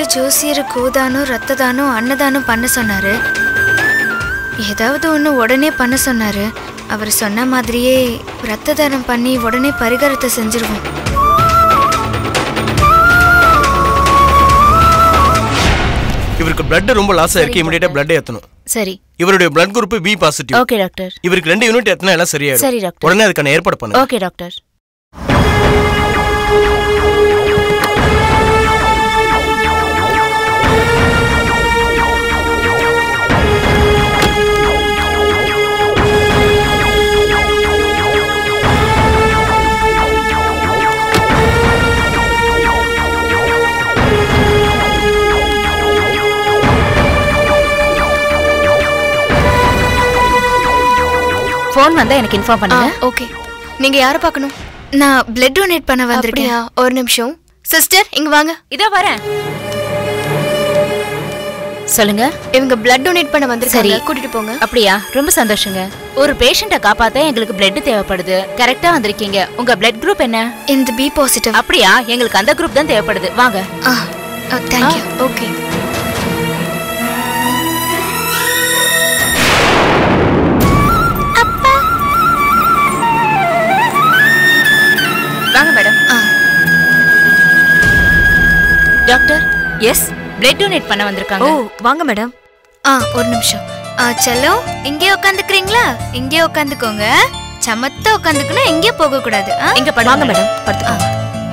ஜோசியர் கோதானம் ரத்த தானம் அன்னதானம் பண்ண சொன்னாரு ஏதாவது ஒன்று உடனே பண்ண சொன்னாரு அவர் சொன்ன மாதிரியே ரத்த தானம் பண்ணி உடனே பரிகாரத்தை செஞ்சிருவோம் இவருக்கு blood ரொம்ப லாஸ் ஆயிருக்கு இமிடியேட்டா blood ஏத்தணும் சரி இவருடைய blood group B positive okay doctor இவருக்கு ரெண்டு யூனிட் எத்தனை எல்லாம் சரி, சரியாயிடும் டாக்டர். உடனே அதுக்கான ஏற்பாடு பண்ணுங்க ஓகே டாக்டர் ஃபோன் வந்தா எனக்கு இன்ஃபார்ம் பண்ணுங்க ஓகே நீங்க யாரை பார்க்கணும் நான் பிளட் டொனேட் பண்ண வந்திருக்கேன் ஒரு நிமிஷம் சிஸ்டர் இங்க வாங்க இதோ வரேன் சொல்லுங்க இவங்க பிளட் டொனேட் பண்ண வந்திருக்காங்க சரி. கூட்டிட்டு போங்க அப்படியா ரொம்ப சந்தோஷங்க ஒரு பேஷண்ட்டை காப்பாத்த எங்களுக்கு பிளட் தேவைப்படுது கரெக்டா வந்திருக்கீங்க உங்க பிளட் குரூப் என்ன இந்த பி பாசிட்டிவ் அப்படியா எங்களுக்கு அந்த குரூப் தான் தேவைப்படுது வாங்க ஆ தேங்க்யூ ஓகே வாங்க மேடம் ஆ டாக்டர் எஸ் பிளட் டொனேட் பண்ண வந்திருக்காங்க வாங்க மேடம் ஆ ஒரு நிமிஷம் ஆ செல்லம் இங்கே உட்காந்துக்கிறீங்களா இங்கே உட்காந்துக்கோங்க சமத்த உட்காந்துக்கணும் எங்கேயே போக கூடாது ஆ இங்க வாங்க பண்ணுங்க மேடம் படுத்துக்கோங்க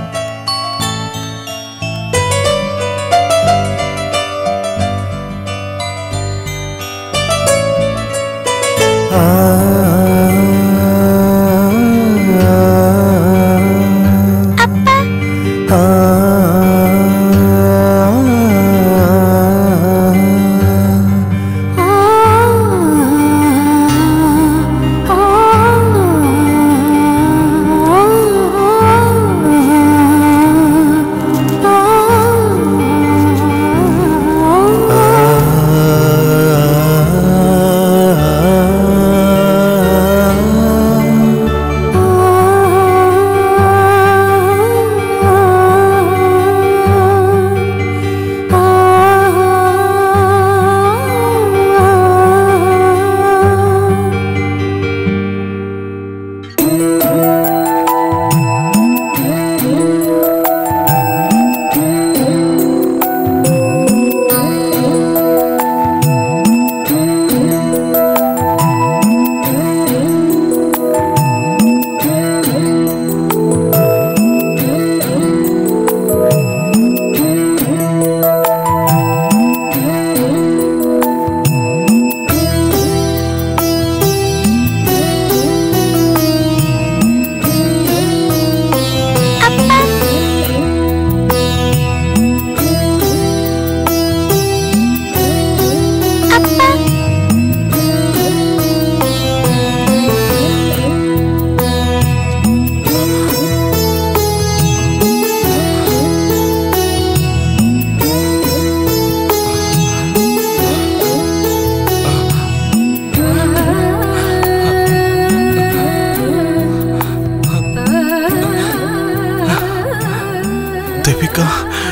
தேவிகா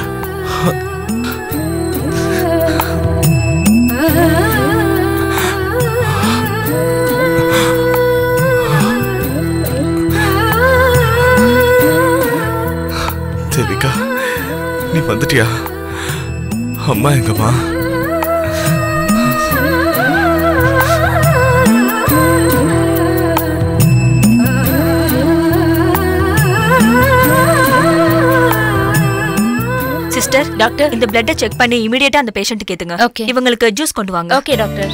தேவிகா நீ வந்துட்டியா அம்மா எங்கம்மா சிஸ்டர் டாக்டர் இந்த பிளட்டை செக் பண்ணி இமிடியேட்டா அந்த பேஷண்ட்டுக்கு ஏத்துங்க Okay. இவங்களுக்கு ஜூஸ் கொண்டு வாங்க ஓகே டாக்டர்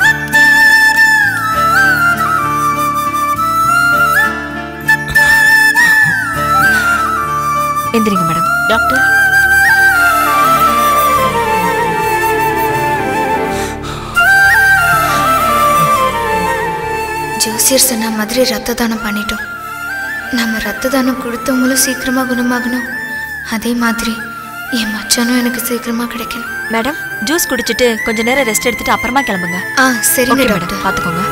எந்திரிங்க மேடம் டாக்டர் ஜோசியர் சொன்ன மாதிரி ரத்த தானம் பண்ணிட்டோம் நம்ம ரத்த தானம் கொடுத்தவங்களும் சீக்கிரமா குணமாகணும் அதே மாதிரி என் மச்சானும் எனக்கு சீக்கிரமா கிடைக்கணும் மேடம் ஜூஸ் குடிச்சிட்டு கொஞ்ச நேரம் ரெஸ்ட் எடுத்துட்டு அப்புறமா கிளம்புங்க ஆ சரிங்க ஓகே டாக்டர் மேடம் பாத்துக்கோங்க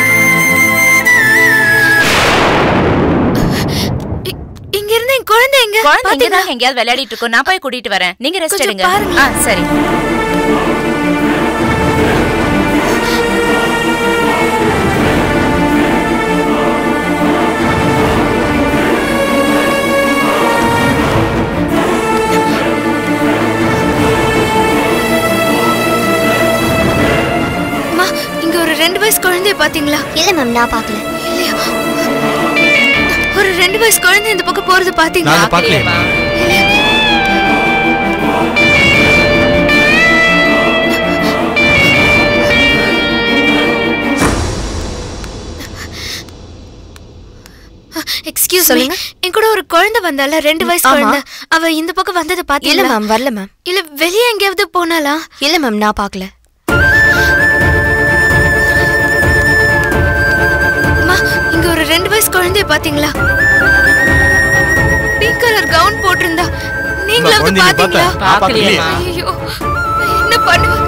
இ- இங்க இருந்து என் குழந்தை எங்க குழந்தை பாத்தீங்களா இங்கதான் எங்கேயாவது விளையாடிட்டு இருக்கோம் நான் போய் கூட்டிட்டு வரேன் நீங்க ரெஸ்ட் கொஞ்சம் எடுங்க பாருங்க. ஆ சரி அம்மா இங்க ஒரு ரெண்டு வயசு குழந்தைய பாத்தீங்களா இல்ல மேம் நான் பார்க்கல இல்லையா ஒரு ரெண்டு வயசு குழந்தை இந்த பக்கம் போறது பாத்தீங்களா நாங்க பார்க்கலையேம்மா. இல்லையா? எக்ஸ்கியூஸ் மீ சொல்லுங்க. என் கூட ஒரு குழந்தை வந்தால ரெண்டு வயசு ஆமா. குழந்தை அவ இந்த பக்கம் வந்ததை இல்ல பாத்தீங்களா மேம் வரல மேம் இல்ல வெளியே எங்கேயாவது போனாலா இல்ல மேம் நான் பார்க்கல அம்மா இங்க ஒரு ரெண்டு வயசு குழந்தைய பாத்தீங்களா பிங்க் கலர் கவுன் போட்டிருந்தா நீங்களாவது குழந்தைய பாத்தீங்களா பார்த்தா? நான் பார்க்கலையே. ஐயோ நான் என்ன பண்ணுவேன்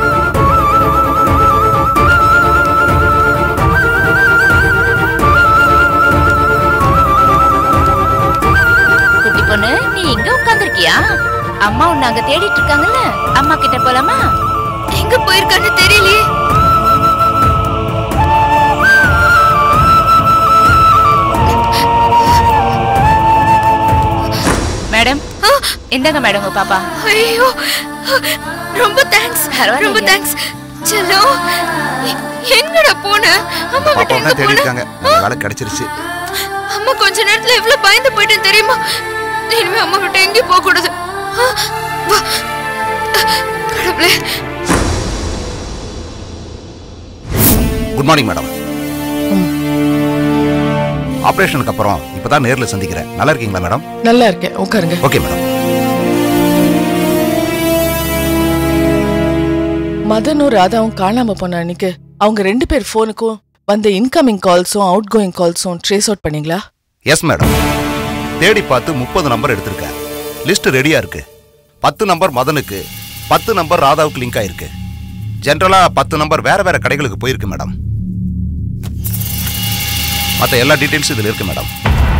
குட்டி பொண்ணு நீ இங்க உட்கார்ந்திருக்கியா அம்மா உன்னை அங்க தேடிட்டு இருக்காங்கல்ல அம்மா கிட்ட போலாமா எங்க போயிருக்கான்னு தெரியலையே மேடம் ஆ, இந்தாங்க மேடம் உங்க பாப்பா ஐயோ ரொம்ப தேங்க்ஸ் பரவாயில்லைங்க. ரொம்ப தேங்க்ஸ் செல்லோ எ- எங்கடா போன அம்மா விட்டு பாப்பா எங்க தான் தேடி போன இருக்காங்க நல்ல வேலை கிடைச்சிருச்சு அம்மா கொஞ்ச நேரத்துல எவ்வளவு பயந்து போயிட்டேன் தெரியுமா இனிமே அம்மா விட்டு எங்கேயும் போக கூடாது ஆ, வா. கடவுளே குட் மார்னிங் மேடம் ஆபரேஷனுக்கு அப்புறம் இப்பதான் நேர்ல சந்திக்கிறேன் நல்லா இருக்கீங்களா மேடம் நல்லா இருக்கேன் உட்காருங்க ஓகே மேடம் மதனும் ராதாவும் காணாம போன அன்னைக்கு அவங்க ரெண்டு பேர் ஃபோனுக்கும் வந்த இன்கமிங் கால்ஸும் அவுட் கோயிங் கால்ஸும் ட்ரேஸ் அவுட் பண்ணீங்களா எஸ் மேடம் தேடி பார்த்து முப்பது நம்பர் எடுத்திருக்கேன் லிஸ்ட் ரெடியா இருக்கு பத்து நம்பர் மதனுக்கு பத்து நம்பர் ராதாவுக்கு லிங்க் ஆயிருக்கு ஜென்ரலா பத்து நம்பர் வேற வேற கடைகளுக்கு போயிருக்கு மேடம் மற்ற எல்லா டீட்டெயில்ஸும் இதில் இருக்கு மேடம்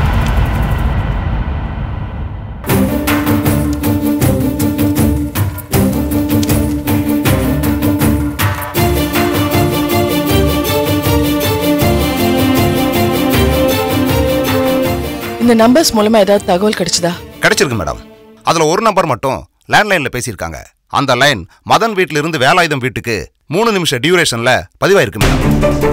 இந்த நம்பர்ஸ் மூலமா ஏதாவது தகவல் கிடைச்சதா கிடைச்சிருக்கு மேடம் அதுல ஒரு நம்பர் மட்டும் லேண்ட்லைன்ல பேசியிருக்காங்க அந்த லைன் மதன் வீட்ல இருந்து வேலாயுதம் வீட்டுக்கு மூணு நிமிஷம் டியூரேஷன்ல பதிவாயிருக்கு மேடம்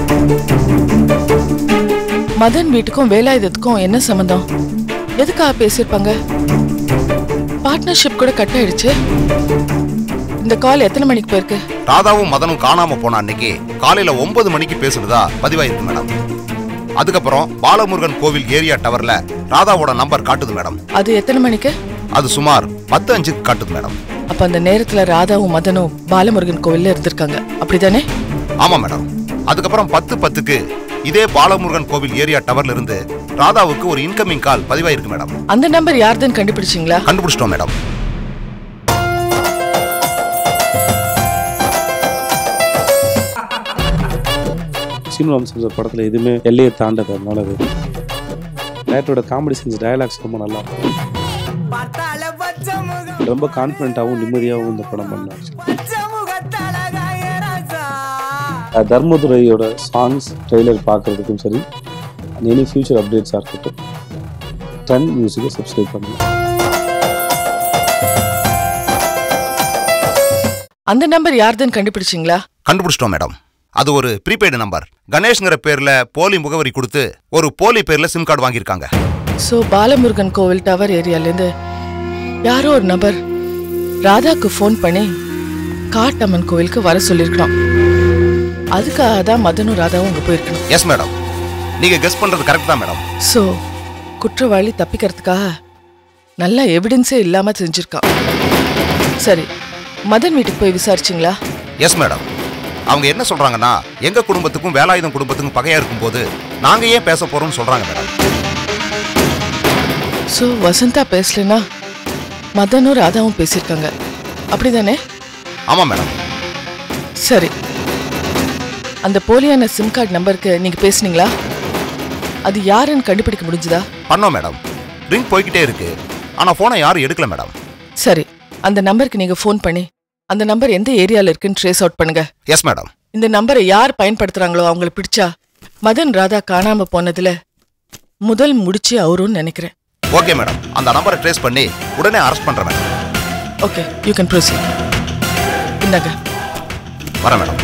மதன் வீட்டுக்கும் வேலாயுதத்துக்கும் என்ன சம்மந்தம் எதுக்காக பேசியிருப்பாங்க பார்ட்னர்ஷிப் கூட கட் ஆயிடுச்சு இந்த கால் எத்தனை மணிக்கு போயிருக்கு ராதாவும் மதனும் காணாம போன அன்னைக்கு காலையில ஒன்பது மணிக்கு பேசுனதா பதிவாயிருக்கு மேடம் அதுக்கப்புறம் பாலமுருகன் கோவில் ஏரியா டவர்ல ராதாவோட நம்பர் காட்டுது மேடம் அது எத்தனை மணிக்கு அது சுமார் பத்து அஞ்சுக்கு காட்டுது மேடம் அப்ப அந்த நேரத்துல ராதாவும் மதனும் பாலமுருகன் கோவில்ல இருந்திருக்காங்க அப்படிதானே ஆமா மேடம் அதுக்கப்புறம் பத்து பத்துக்கு இதே பாலமுருகன் கோவில் ஏரியா டவர்ல இருந்து ராதாவுக்கு ஒரு இன்கமிங் கால் பதிவாயிருக்கு மேடம் அந்த நம்பர் யாருதுன்னு கண்டுபிடிச்சிங்களா கண்டுபிடிச்சிட்டோம் மேடம் சீனு வம்சம் சார் படத்தில் எதுவுமே எல்லையை தாண்டது அதனால அது டேரக்டரோட காமெடி சென்ஸ் டயலாக்ஸ் ரொம்ப நல்லா இருக்கும் ரொம்ப கான்ஃபிடென்ட்டாகவும் நிம்மதியாகவும் இந்த படம் பண்ணாச்சு தர்மதுரையோட சாங்ஸ் ட்ரெய்லர் பார்க்குறதுக்கும் சரி எனி ஃபியூச்சர் அப்டேட்ஸாக இருக்கட்டும் டன் மியூசிக்கை சப்ஸ்கிரைப் பண்ணுங்கள் அந்த நம்பர் யாருதுன்னு கண்டுபிடிச்சிங்களா கண்டுபிடிச்சிட்டோம் மேடம் அது ஒரு ப்ரீபெய்டு நம்பர் கணேஷ்ங்கிற பேர்ல போலி முகவரி கொடுத்து ஒரு போலி பேர்ல சிம் கார்டு வாங்கியிருக்காங்க சோ பாலமுருகன் கோவில் டவர் ஏரியாலேருந்து யாரோ ஒரு நபர் ராதாக்கு ஃபோன் பண்ணி காட்டம்மன் கோவிலுக்கு வர சொல்லியிருக்கணும் அதுக்காக தான் மதனும் ராதாவும் அங்கே போயிருக்கணும் எஸ் மேடம் நீங்க கெஸ் பண்றது கரெக்ட் தான் மேடம் ஸோ குற்றவாளி தப்பிக்கிறதுக்காக நல்ல எவிடன்ஸே இல்லாம செஞ்சிருக்கான் சரி மதன் வீட்டுக்கு போய் விசாரிச்சிங்களா எஸ் மேடம் அவங்க என்ன சொல்றாங்கன்னா எங்க குடும்பத்துக்கும் வேலாயுதம் குடும்பத்துக்கும் பகையா இருக்கும்போது நாங்க ஏன் பேச போறோம்னு சொல்றாங்க மேடம் ஸோ வசந்தா பேசலனா மதனும் ராதாவும் பேசியிருக்காங்க அப்படிதானே ஆமா மேடம் சரி அந்த போலியான சிம் கார்டு நம்பருக்கு நீங்க பேசுனீங்களா அது யாருன்னு கண்டுபிடிக்க முடிஞ்சுதா பண்ணோம் மேடம் ரிங் போய்கிட்டே இருக்கு ஆனா போனை யாரும் எடுக்கல மேடம் சரி அந்த நம்பருக்கு நீங்க ஃபோன் பண்ணி அந்த நம்பர் எந்த ஏரியால இருக்குன்னு ட்ரேஸ் அவுட் பண்ணுங்க எஸ் மேடம் இந்த நம்பரை யார் பயன்படுத்துறாங்களோ அவங்களை பிடிச்சா மதன் ராதா காணாம போனதுல முதல் முடிச்சு அவரும்னு நினைக்கிறேன் ஓகே மேடம் அந்த நம்பரை ட்ரேஸ் பண்ணி உடனே அரெஸ்ட் பண்றேன் madam okay you can proceed இந்தாங்க வரேன் மேடம்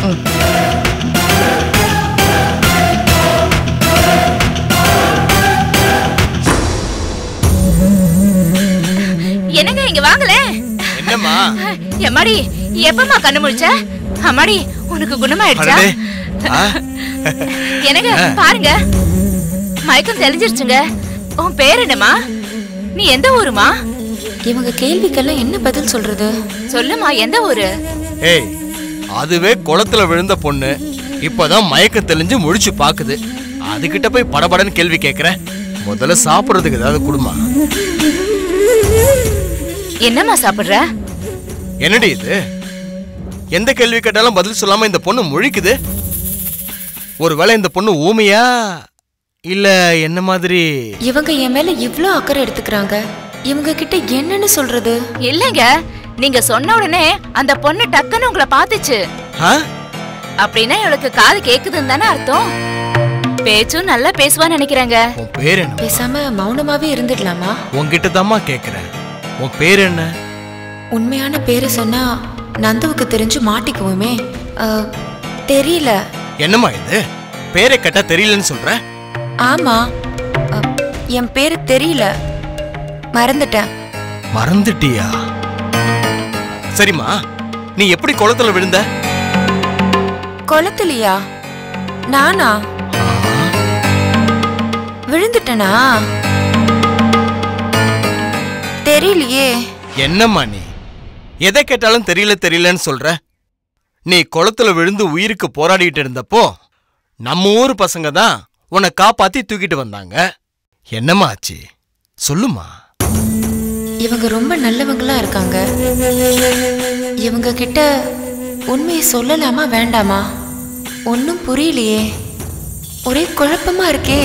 என்னங்க இங்க வாங்கல என்னம்மா எம்மாடி எப்பமா கண்ணு முழிச்ச அம்மாடி உனக்கு குணமாயிடுச்சா அடடே. ஆ, என்னங்க பாருங்க மயக்கம் தெளிஞ்சிருச்சுங்க உன் பேர் என்னம்மா நீ எந்த ஊருமா இவங்க கேள்விக்கெல்லாம் என்ன பதில் சொல்றது சொல்லுமா எந்த ஊரு ஏய் அதுவே குளத்துல விழுந்த பொண்ணு இப்பதான் மயக்க தெளிஞ்சு முழிச்சு பாக்குது அதுகிட்ட போய் படபடன்னு கேள்வி கேக்குற முதல்ல சாப்பிடுறதுக்கு ஏதாவது கொடுமா என்னம்மா சாப்பிடுற என்னடி இது எந்த கேள்வி கேட்டாலும் பதில் சொல்லாம இந்த பொண்ணு முழிக்குது ஒருவேளை இந்த பொண்ணு ஊமையா இல்ல என்ன மாதிரி இவங்க என் மேல இவ்ளோ அக்கறை எடுத்துக்கிறாங்க இவங்க கிட்ட என்னன்னு சொல்றது இல்லைங்க நீங்க சொன்ன உடனே அந்த பொண்ணு டக்குன்னு உங்களை பாத்துச்சு ஆ? அப்படின்னா இவளுக்கு காது கேக்குதுன்னு தானே அர்த்தம் பேச்சும் நல்லா பேசுவான்னு நினைக்கிறேங்க உன் பேர் என்ன பேசாம மௌனமாவே இருந்துடலாமா உன்கிட்ட தாம்மா கேக்குறேன் உன் பேர் என்ன உண்மையான பேரு சொன்னா நந்துவுக்கு தெரிஞ்சு மாட்டிக்குவோமே அஹ், தெரியல என்னம்மா இது பேரை கேட்டா தெரியலன்னு சொல்ற ஆமா அஹ், என் பேரு தெரியல மறந்துட்டேன் மறந்துட்டியா சரிம்மா நீ எப்படி குளத்துல விழுந்த குளத்துலயா நானா விழுந்துட்டனா தெரியலையே என்னம்மா நீ எதை கேட்டாலும் தெரியல தெரியலன்னு சொல்ற நீ குளத்துல விழுந்து உயிருக்கு போராடிட்டு இருந்தப்போ நம்ம ஊர் பசங்க தான் உன்னை காப்பாத்தி தூக்கிட்டு வந்தாங்க என்னம்மா ஆச்சு சொல்லுமா இவங்க ரொம்ப நல்லவங்களா இருக்காங்க இவங்க கிட்ட உண்மையை சொல்லலாமா வேண்டாமா ஒன்றும் புரியலையே ஒரே குழப்பமா இருக்கே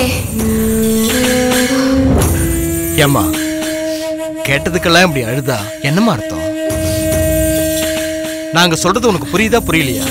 ஏம்மா கேட்டதுக்கெல்லாம் இப்படி அழுதா என்னம்மா அர்த்தம் நாங்க சொல்றது உனக்கு புரியுதா புரியலையா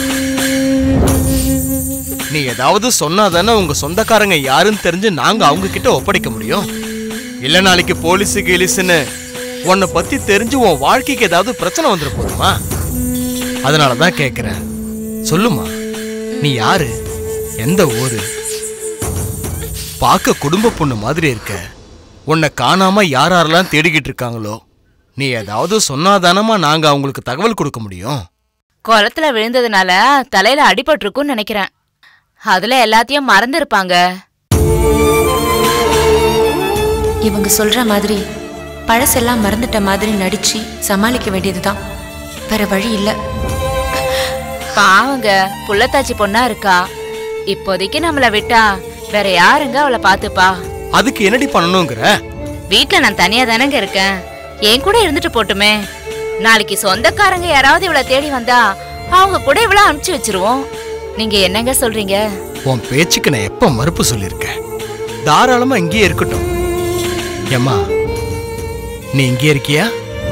நீ ஏதாவது சொன்னாதானே உங்க சொந்தக்காரங்க யாருன்னு தெரிஞ்சு நாங்க அவங்க கிட்ட ஒப்படைக்க முடியும் இல்ல நாளைக்கு போலீஸு கீலிஸுன்னு உன்னை பத்தி தெரிஞ்சு உன் வாழ்க்கைக்கு ஏதாவது பிரச்சனை வந்துட போதுமா அதனால தான் கேட்குறேன் சொல்லுமா நீ யாரு எந்த ஊரு பார்க்க குடும்ப பொண்ணு மாதிரி இருக்க உன்னை காணாம யார் யாரெல்லாம் தேடிக்கிட்டு இருக்காங்களோ நீ ஏதாவது சொன்னாதானமா நாங்க அவங்களுக்கு தகவல் கொடுக்க முடியும் குளத்துல விழுந்ததுனால தலையில அடிபட்டிருக்கும்னு நினைக்கிறேன் அதுல எல்லாத்தையும் மறந்துருப்பாங்க இவங்க சொல்ற மாதிரி பழசெல்லாம் மறந்துட்ட மாதிரி நடிச்சு சமாளிக்க வேண்டியதுதான் வேற வழி இல்ல பாவங்க புள்ளத்தாச்சி பொண்ணா இருக்கா இப்போதைக்கு நம்மள விட்டா வேற யாருங்க அவளை பாத்துப்பா அதுக்கு என்னடி பண்ணணுங்கிற வீட்ல நான் தனியா தானங்க இருக்கேன் என் கூட இருந்துட்டு போட்டுமே நாளைக்கு சொந்தக்காரங்க யாராவது இவளை தேடி வந்தா அவங்க கூட இவள அனுப்பிச்சு வச்சிருவோம் நீங்க என்னங்க சொல்றீங்க உன் பேச்சுக்கு நான் எப்ப மறுப்பு சொல்லியிருக்கேன் தாராளமா இங்கேயே இருக்கட்டும் ஏம்மா நீ இங்கே இருக்கியா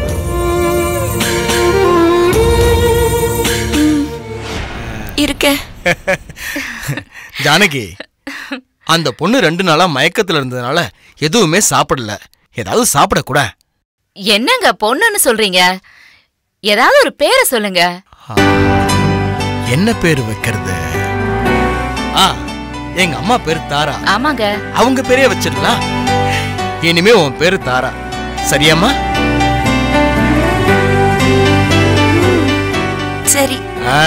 இருக்கேன் ஜானகி அந்த பொண்ணு ரெண்டு நாளா மயக்கத்துல இருந்ததுனால எதுவுமே சாப்பிடல ஏதாவது சாப்பிடக்கூட என்னங்க பொண்ணுன்னு சொல்றீங்க ஏதாவது ஒரு பேரை சொல்லுங்க என்ன பேர் வைக்கிறது ஆ எங்க அம்மா பேரு தாரா ஆமாங்க அவங்க பேரே வச்சிடலாம் இனிமே உன் பேரு தாரா சரியாம்மா சரி ஆ.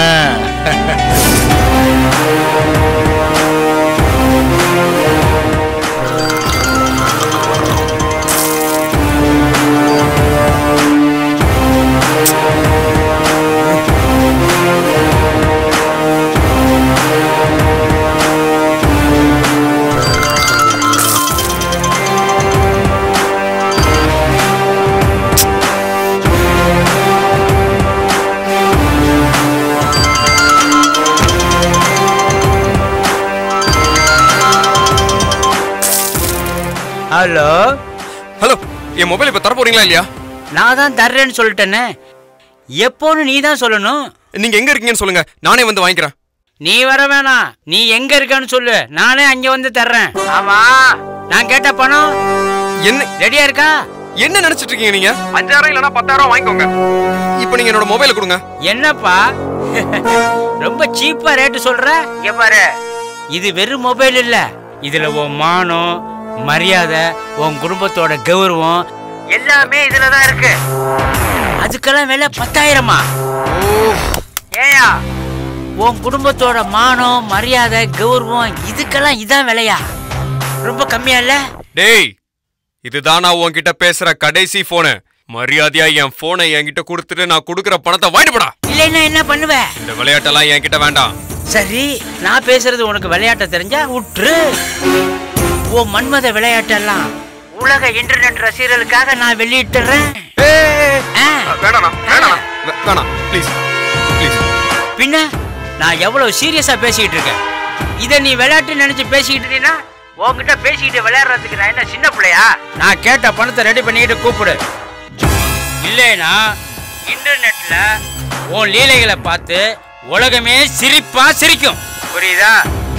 ஹலோ ஹலோ என் மொபைல் இப்ப தர போறீங்களா இல்லையா நான் தான் தர்றேன்னு சொல்லிட்டேனே எப்போன்னு நீ தான் சொல்லணும் நீங்க எங்க இருக்கீங்கன்னு சொல்லுங்க நானே வந்து வாங்கிக்கிறேன் நீ வர வேணாம் நீ எங்க இருக்கன்னு சொல்லு நானே அங்க வந்து தர்றேன் ஆமா நான் கேட்ட பணம் என்ன ரெடியா இருக்கா என்ன நினைச்சிட்டு இருக்கீங்க நீங்க அஞ்சாயிரம் இல்லனா பத்தாயிரம் வாங்கிக்கோங்க இப்போ நீங்க என்னோட மொபைலை கொடுங்க என்னப்பா ரொம்ப சீப்பா ரேட்டு சொல்ற இங்க பாரு இது வெறும் மொபைல் இல்ல இதுல உன் மானம் மரியாதை உன் குடும்பத்தோட கௌரவம் எல்லாமே இதுல தான் இருக்கு அதுக்கெல்லாம் விலை பத்தாயிரமா ஏயா உன் குடும்பத்தோட மானம் மரியாதை கௌரவம் இதுக்கெல்லாம் இதான் விலையா ரொம்ப கம்மியா இல்ல டேய் இதுதான் நான் உன்கிட்ட பேசுற கடைசி போனு மரியாதையா என் போனை என்கிட்ட கொடுத்துட்டு நான் கொடுக்குற பணத்தை வாங்கிட்டு போடா இல்லைன்னா என்ன பண்ணுவ இந்த விளையாட்டெல்லாம் என்கிட்ட வேண்டாம் சரி நான் பேசுறது உனக்கு விளையாட்ட தெரிஞ்சா விட்டுரு உன் மன்மத விளையாட்டெல்லாம் உலக இன்டர்நெட் ரசிகர்களுக்காக நான் வெளியிட்டுறேன் ஆ. வேணாம் வேணாம் வேணாம் ப்ளீஸ் ப்ளீஸ் பின்ன நான் எவ்வளவு சீரியஸா பேசிக்கிட்டு இருக்கேன் இத நீ விளையாட்டு நினைச்சு பேசிக்கிட்டு இருந்தீங்கன்னா உன்கிட்ட பேசிக்கிட்டு விளையாடுறதுக்கு நான் என்ன சின்ன பிள்ளையா நான் கேட்ட பணத்தை ரெடி பண்ணிக்கிட்டு கூப்பிடு இல்லைனா இன்டர்நெட்ல உன் லீலைகளை பார்த்து உலகமே சிரிப்பா சிரிக்கும் புரியுதா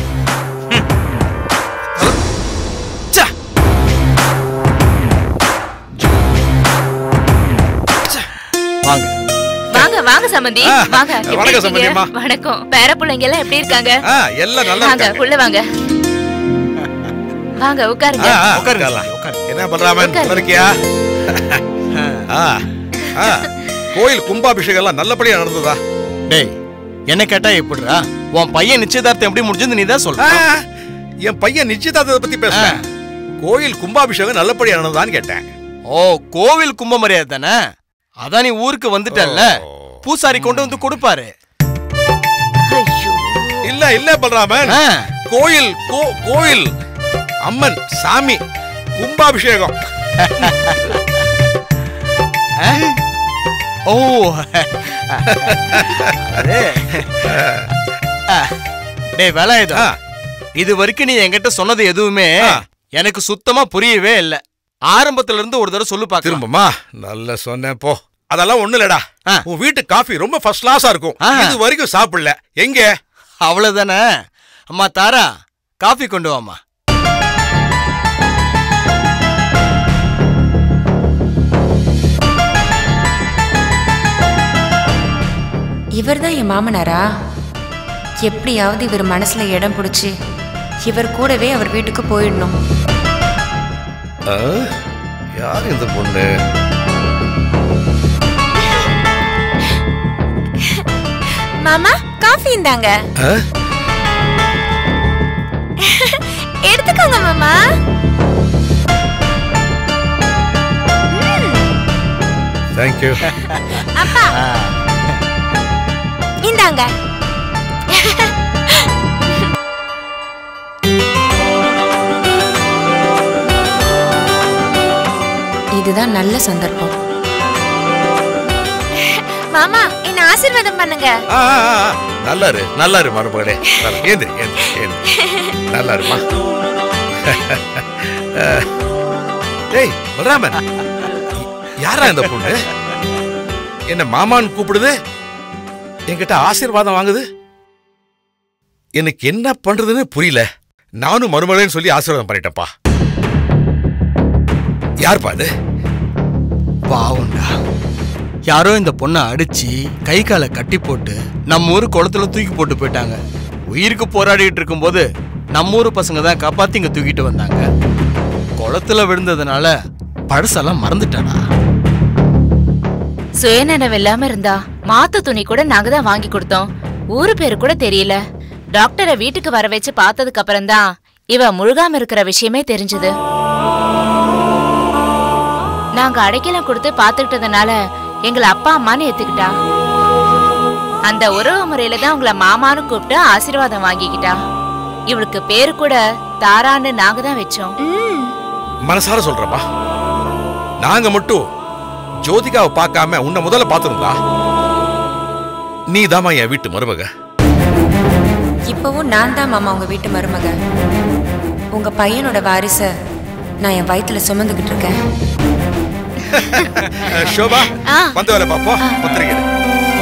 வாங்க வாங்க வாங்க சம்பந்தி ஆ, வாங்க எப்படி வணக்கம் இருக்கீங்க? சம்பந்தியம்மா. வணக்கம் பேர பிள்ளைங்க எல்லாம் எப்படி இருக்காங்க ஆ எல்லாம் நல்லா வாங்க இருக்காங்க உள்ள வாங்க வாங்க உட்காருங்க ஆ, ஆ, உட்காரலாம். என்ன பண்றாமன் உட்காரு. நல்லா இருக்கியா ஆ, ஆ, கோயில் கும்பாபிஷேகம் எல்லாம் நல்லபடியா நடந்ததா டேய் என்ன கேட்டா எப்படிடா உன் பையன் நிச்சயதார்த்தம் எப்படி முடிஞ்சது நீ தான் சொல்ற ஆ, என் பையன் நிச்சயதார்த்தத்தை பத்தி பேசுறேன் கோயில் கும்பாபிஷேகம் நல்லபடியா நடந்ததான்னு கேட்டேன் ஓ கோவில் கும்ப மரியாதை தானே அதான் நீ ஊருக்கு வந்துட்டல்ல பூசாரி கொண்டு வந்து கொடுப்பாரு இல்ல இல்ல பல்ராமன் கோயில் கோ- கோயில் அம்மன் சாமி கும்பாபிஷேகம் ஓ அது ஆ, டேய் வேலாயுதம் இது வரைக்கும் நீ என்கிட்ட சொன்னது எதுவுமே எனக்கு சுத்தமா புரியவே இல்ல ஆரம்பத்துல இருந்து ஒரு தடவை சொல்லு பாக்க திரும்பமா நல்ல சொன்னேன் போ அதெல்லாம் ஒண்ணு இல்லடா உன் வீட்டு காஃபி ரொம்ப ஃபர்ஸ்ட் கிளாஸா இருக்கும் இது வரைக்கும் சாப்பிடல எங்க அவ்வளவுதானே அம்மா தாரா காஃபி கொண்டு வாம்மா இவர் தான் என் மாமனாரா எப்படியாவது இவர் மனசுல இடம் பிடிச்சி இவர் கூடவே அவர் வீட்டுக்கு போயிடணும் ஆ, யார் இந்த பொண்ணு மாமா காஃபி இந்தாங்க ஆ? எடுத்துக்கோங்க மாமா தேங்க்யூ அப்பா இந்தாங்க இதுதான் நல்ல சந்தர்ப்பம் மாமா என்ன ஆசீர்வாதம் பண்ணுங்க ஆ, ஆ, ஆ, ஆ. நல்லா இரு நல்லா இரு மருமகளே நல்லா- ஏந்து ஏந்து ஏந்து நல்லா இருமா டேய் பலராமன் யாரா இந்த பொண்ணு என்ன மாமான்னு கூப்பிடுது என்கிட்ட ஆசீர்வாதம் வாங்குது எனக்கு என்ன பண்றதுன்னு புரியல நானும் மருமகளேன்னு சொல்லி ஆசீர்வாதம் பண்ணிட்டேன்ப்பா யார்ப்பா அது பாவம்டா யாரோ இந்த பொண்ணை அடிச்சு கை காலை கட்டி போட்டு நம்ம ஊரு குளத்துல தூக்கி போட்டு போயிட்டாங்க உயிருக்கு போராடிட்டு இருக்கும்போது நம்ம ஊரு பசங்க தான் காப்பாத்தி இங்க தூக்கிட்டு வந்தாங்க குளத்துல விழுந்ததுனால பழசெல்லாம் மறந்துட்டாடா சுயநலம் இல்லாம இருந்தா மாத்து துணி கூட நாங்க தான் வாங்கி கொடுத்தோம் ஊரு பேரு கூட தெரியல டாக்டரை வீட்டுக்கு வர வச்சு பார்த்ததுக்கு அப்புறம் தான் இவ முழுகாம இருக்கிற விஷயமே தெரிஞ்சது நாங்க அடைக்கலம் கொடுத்து பாத்துக்கிட்டதுனால எங்களை அப்பா அம்மான்னு ஏத்துக்கிட்டா அந்த உறவு முறையில தான் உங்களை மாமான்னு கூப்பிட்டு ஆசீர்வாதம் வாங்கிக்கிட்டா இவளுக்கு பேரு கூட தாரான்னு நாங்க தான் வச்சோம் மனசார சொல்றப்பா நாங்க மட்டும் ஜோதிகாவை பார்க்காம உன்னை முதல்ல பார்த்துருந்தா நீ தாமா என் வீட்டு மருமக இப்பவும் நான் தான் மாமா உங்க வீட்டு மருமக உங்க பையனோட வாரிச நான் என் வயித்துல சுமந்துக்கிட்டு இருக்கேன் அஹ், ஷோபா ஆ. வந்து வேலை பாப்போம் பத்திரிக்கை எடு.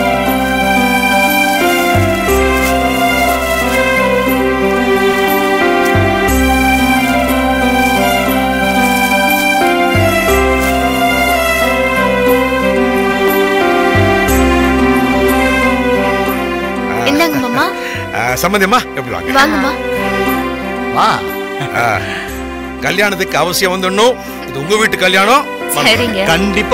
இந்தாங்க மாமா அஹ், சம்மந்தியம்மா எப்படி வாங்க வாங்கம்மா வா அஹ், கல்யாணத்துக்கு அவசியம் வந்துடணும் இது உங்க வீட்டு கல்யாணம் வாங்க. சரிங்க. கண்டிப்பா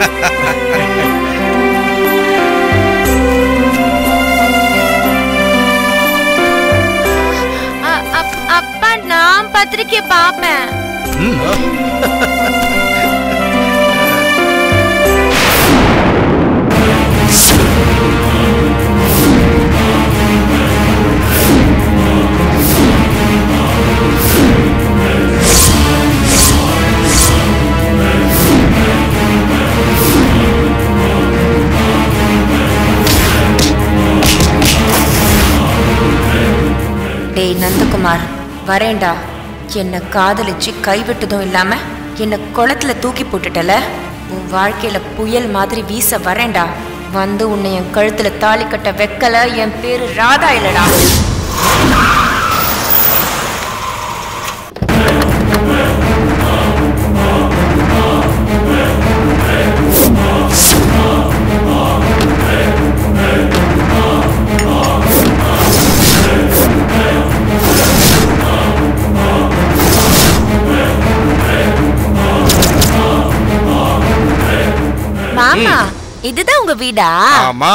அ- அப்- அப்பா நான் பத்திரிக்கை பாப்பேன் டேய் நந்தகுமார் வரேன்டா என்னை காதலிச்சு கைவிட்டதும் இல்லாம என்னை குளத்துல தூக்கி போட்டுட்டல உன் வாழ்க்கையில புயல் மாதிரி வீச வரேன்டா வந்து உன்னை என் கழுத்துல தாலி கட்ட வைக்கல என் பேரு ராதா இல்லடா மாமா இதுதான் உங்க வீடா ஆமா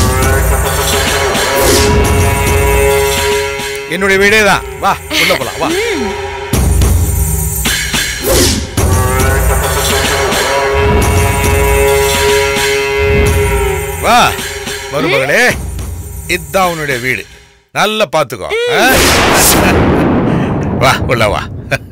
என்னுடைய வீடே தான் வா உள்ள போலாம் வா வா மருமகளே இதுதான் உன்னுடைய வீடு நல்லா பாத்துக்கோ ஆ? வா உள்ள வா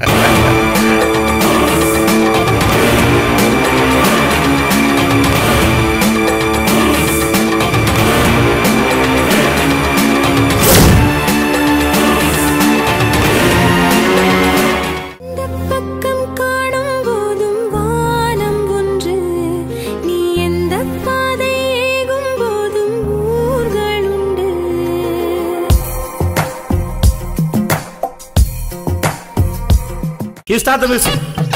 பக்கம் காணும் போதும் வானம் ஒன்று நீ எந்த பாதை ஏகும் போதும் ஊர்களுண்டு You start the music.